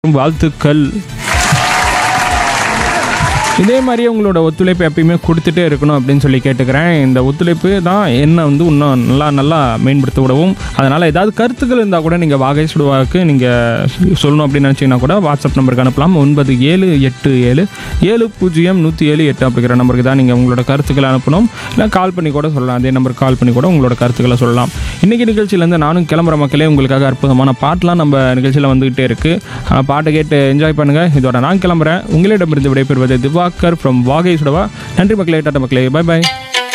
வாழ்த்துக்கள் இதே மாதிரியே உங்களோட ஒத்துழைப்பு எப்பயுமே கொடுத்துட்டே இருக்கணும் அப்படின்னு சொல்லி கேட்டுக்கிறேன் இந்த ஒத்துழைப்பு தான் என்ன வந்து இன்னும் நல்லா நல்லா மேம்படுத்த விடவும் அதனால் ஏதாவது கருத்துக்கள் இருந்தால் கூட நீங்கள் வாகை சுடுவாக்கு நீங்கள் சொல்லணும் அப்படின்னு நினச்சிங்கன்னா கூட வாட்ஸ்அப் நம்பருக்கு அனுப்பலாம் ஒன்பது ஏழு எட்டு ஏழு ஏழு பூஜ்ஜியம் நூற்றி ஏழு எட்டு அப்படிங்கிற நம்பருக்கு தான் நீங்கள் உங்களோட கருத்துக்களை அனுப்பணும் இல்லை கால் பண்ணி கூட சொல்லலாம் அதே நம்பருக்கு கால் பண்ணி கூட உங்களோட கருத்துக்களை சொல்லலாம் இன்றைக்கி நிகழ்ச்சியிலேருந்து நானும் கிளம்புற மக்களே உங்களுக்காக அற்புதமான பாட்டெலாம் நம்ம நிகழ்ச்சியில் வந்துக்கிட்டே இருக்குது பாட்டை கேட்டு என்ஜாய் பண்ணுங்கள் இதோட நான் கிளம்புறேன் உங்களிடமிருந்து விடைபெறுவது திவாகர் ஃப்ரம் வாகை சுடவா நன்றி மக்களே டாட்டா மக்களே பை பை